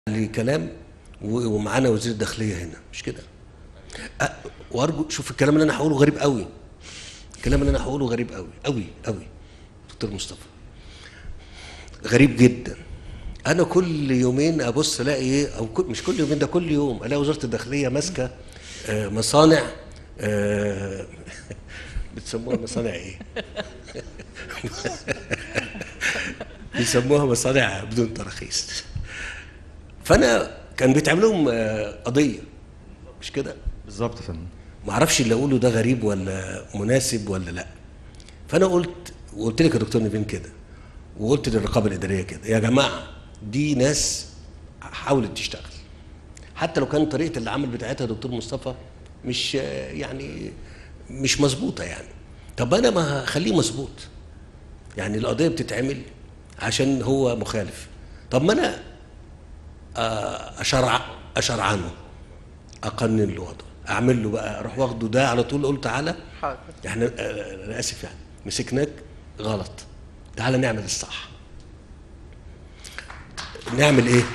لي كلام و- ومعانا وزير الداخليه هنا مش كده أ- وارجو شوف الكلام اللي انا هقوله غريب قوي الكلام اللي انا هقوله غريب قوي قوي قوي دكتور مصطفى غريب جدا انا كل يومين ابص الاقي ايه او كل مش كل يومين ده كل يوم الاقي وزاره الداخليه ماسكه آه، مصانع آه، بتسموها مصانع ايه بيسموها مصانع بدون تراخيص فانا كان بيتعمل لهم آه، قضيه مش كده بالظبط يا فندم ما اعرفش اللي اقوله ده غريب ولا مناسب ولا لا فانا قلت وقلت لك يا دكتور نيفين كده وقلت للرقابه الاداريه كده يا جماعه دي ناس حاولت تشتغل حتى لو كانت طريقه العمل بتاعتها يا دكتور مصطفى مش آه، يعني مش مظبوطه يعني طب انا ما هخليه مظبوط يعني القضيه بتتعمل عشان هو مخالف طب ما انا آه، اشرع اشرعنه اقنن له وضعه اعمل له بقى اروح واخده ده على طول اقول تعالى حاضر احنا آه، انا اسف يعني مسكناك غلط تعالى نعمل الصح نعمل ايه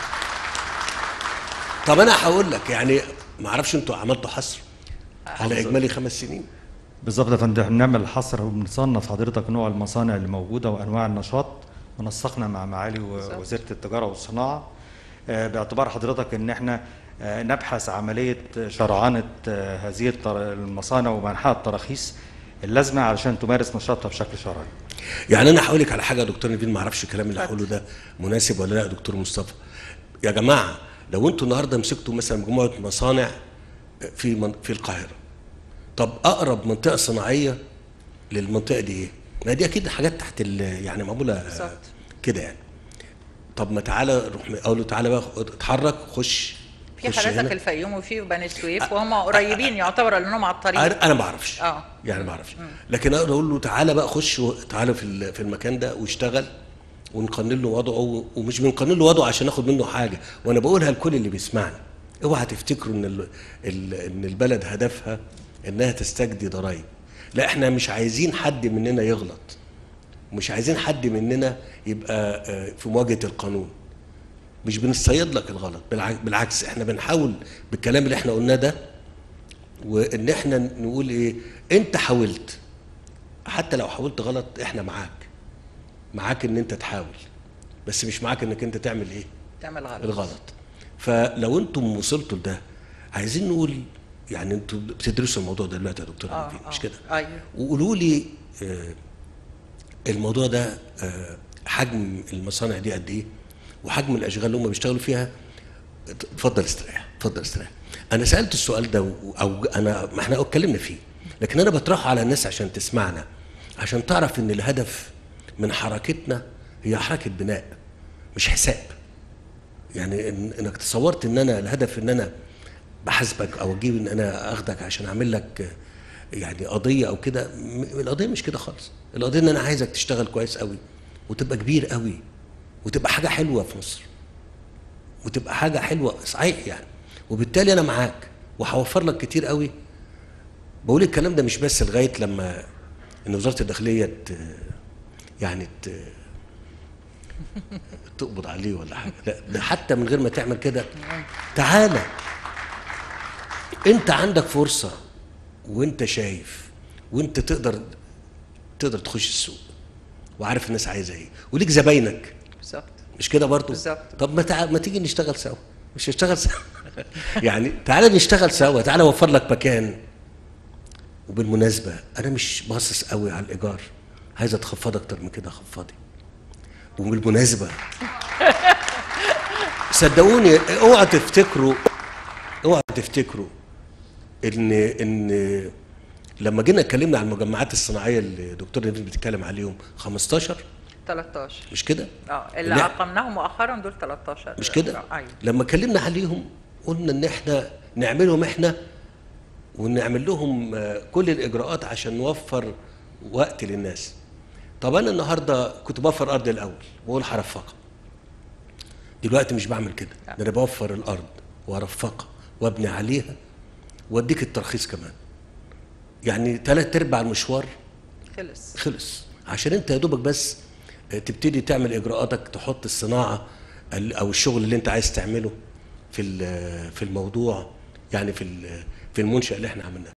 طب انا هقول لك يعني ما اعرفش انتوا عملتوا حصر على اجمالي خمس سنين بالظبط يا فندم احنا بنعمل حصر وبنصنف حضرتك نوع المصانع اللي موجوده وانواع النشاط ونسقنا مع معالي و- وزيره التجاره والصناعه آه، باعتبار حضرتك ان احنا آه، نبحث عمليه شرعنه آه، هذه التر- المصانع ومنحها التراخيص اللازمه علشان تمارس نشاطها بشكل شرعي. يعني انا هقول لك على حاجه يا دكتور نيفين ما اعرفش الكلام اللي هقوله ده مناسب ولا لا يا دكتور مصطفى يا جماعه لو انتوا النهارده مسكتوا مثلا مجموعه مصانع في من في القاهره طب اقرب منطقه صناعيه للمنطقه دي ايه؟ ما دي اكيد حاجات تحت ال- يعني معموله بالظبط. كده يعني طب ما تعالى روح اقول له تعالى بقى اتحرك خش في خش حضرتك هنا. الفيوم وفي بني سويف وهم قريبين يعتبر لانهم على الطريق انا أنا ما اعرفش اه. يعني ما اعرفش لكن اقدر اقول له تعالى بقى خش و- تعالى في ال- في المكان ده واشتغل ونقنن له وضعه ومش بنقنن له وضعه عشان ناخد منه حاجه وانا بقولها لكل اللي بيسمعني اوعى تفتكروا ان ال ال ان البلد هدفها انها تستجدي ضرائب لا احنا مش عايزين حد مننا يغلط مش عايزين حد مننا يبقى آه، في مواجهه القانون مش بنصيد لك الغلط بالع- بالعكس احنا بنحاول بالكلام اللي احنا قلناه ده وان احنا نقول ايه انت حاولت حتى لو حاولت غلط احنا معاك معاك ان انت تحاول بس مش معاك انك انت تعمل ايه تعمل غلط الغلط فلو انتم وصلتوا لده عايزين نقول يعني انتوا بتدرسوا الموضوع ده دلوقتي يا دكتور اه نبيل، مش آه. كده ايوه وقولوا لي آه، الموضوع ده آه، حجم المصانع دي قد ايه وحجم الاشغال اللي هم بيشتغلوا فيها اتفضل استريح اتفضل استريح انا سالت السؤال ده و- او انا ما احنا اتكلمنا فيه لكن انا بطرحه على الناس عشان تسمعنا عشان تعرف ان الهدف من حركتنا هي حركه بناء مش حساب يعني إن انك تصورت ان انا الهدف ان انا بحاسبك او اجيب ان انا اخدك عشان اعمل لك يعني قضيه او كده م- القضيه مش كده خالص القضيه ان انا عايزك تشتغل كويس قوي وتبقى كبير قوي وتبقى حاجه حلوه في مصر وتبقى حاجه حلوه صحيح يعني وبالتالي انا معاك وهوفر لك كتير قوي بقول الكلام ده مش بس لغايه لما ان وزاره الداخليه ت... يعني ت... تقبض عليه ولا حاجه لا ده حتى من غير ما تعمل كده تعالى انت عندك فرصه وانت شايف وانت تقدر تقدر تخش السوق وعارف الناس عايزه ايه وليك زباينك بالظبط مش كده برضه بالظبط. طب ما تع... ما تيجي نشتغل سوا مش نشتغل سوا يعني تعالى نشتغل سوا تعالى اوفر لك مكان وبالمناسبه انا مش باصص قوي على الايجار عايز اتخفض اكتر من كده خفضي وبالمناسبه صدقوني اوعى تفتكروا اوعى تفتكروا ان ان لما جينا اتكلمنا عن المجمعات الصناعيه اللي دكتور نبيل بتتكلم عليهم 15 13 مش كده؟ اه اللي لا. اقمناهم مؤخرا دول 13 مش كده؟ آه، ايوه لما اتكلمنا عليهم قلنا ان احنا نعملهم احنا ونعمل لهم آه، كل الاجراءات عشان نوفر وقت للناس. طب انا النهارده كنت بوفر ارض الاول واقول هرفقها. دلوقتي مش بعمل كده، ده انا بوفر الارض وارفقها وابني عليها واديك الترخيص كمان. يعني ثلاث ارباع المشوار خلص خلص عشان انت يا دوبك بس تبتدي تعمل اجراءاتك تحط الصناعه ال- او الشغل اللي انت عايز تعمله في ال- في الموضوع يعني في ال- في المنشأ اللي احنا عملناه